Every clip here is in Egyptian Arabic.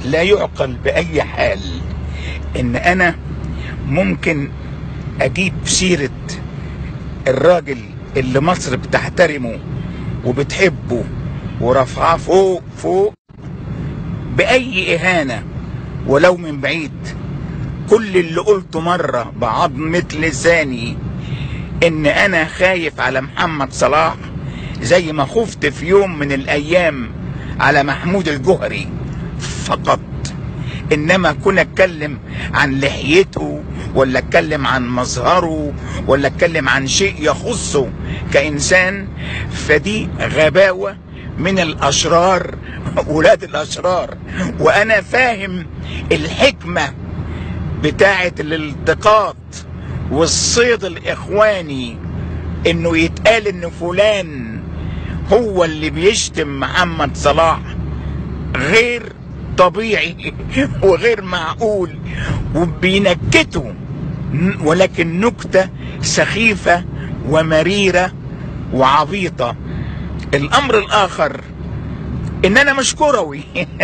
لا يعقل بأي حال إن أنا ممكن أجيب سيرة الراجل اللي مصر بتحترمه وبتحبه ورفعاه فوق فوق بأي إهانة ولو من بعيد كل اللي قلته مرة بعظمة لساني إن أنا خايف على محمد صلاح زي ما خفت في يوم من الأيام على محمود الجوهري فقط انما كنا اتكلم عن لحيته ولا اتكلم عن مظهره ولا اتكلم عن شيء يخصه كانسان فدي غباوه من الاشرار ولاد الاشرار وانا فاهم الحكمه بتاعه الالتقاط والصيد الاخواني انه يتقال ان فلان هو اللي بيشتم محمد صلاح غير طبيعي وغير معقول وبينكته ولكن نكتة سخيفة ومريرة وعبيطة الأمر الآخر إن أنا مش كروي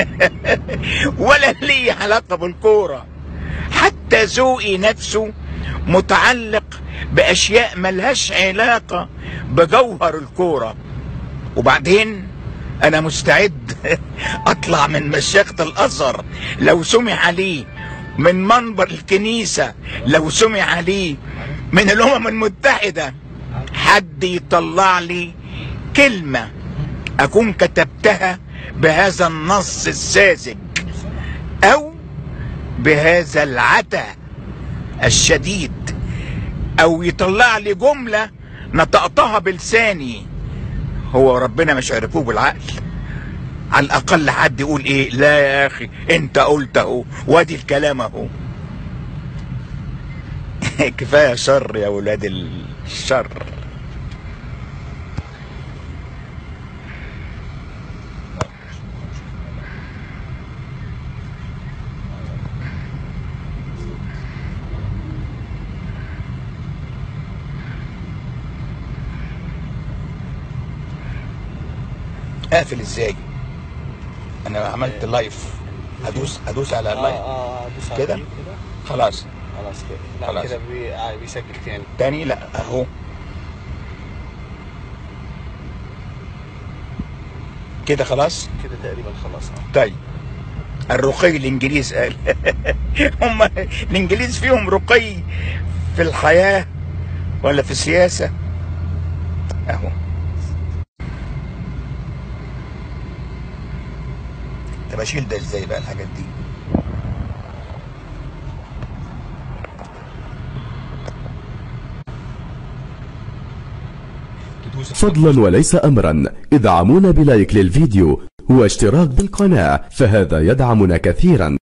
ولا لي علاقة بالكورة حتى ذوقي نفسه متعلق بأشياء ملهاش علاقة بجوهر الكورة وبعدين انا مستعد اطلع من مشيخة الازهر لو سمع لي من منبر الكنيسة لو سمع لي من الامم المتحدة حد يطلع لي كلمة اكون كتبتها بهذا النص الساذج او بهذا العتا الشديد او يطلع لي جملة نطقتها بلساني هو ربنا مش عرفوه بالعقل على الاقل حد يقول ايه لا يا اخي انت قلت اهو وادي الكلام اهو كفايه شر يا ولاد الشر اقفل ازاي انا عملت لايف ادوس ادوس على اللايف اه اه دوس على كده؟ دي كده خلاص خلاص كده لا خلاص. كده بي... آه بيسجل تاني تاني لا اهو كده خلاص كده تقريبا خلاص اه طيب الرقي الانجليز قال هم الانجليز فيهم رقي في الحياه ولا في السياسه اهو طب اشيل ده ازاي بقى الحاجات دي تدوس فضلا وليس أمرا ادعمونا بلايك للفيديو واشتراك بالقناة فهذا يدعمنا كثيرا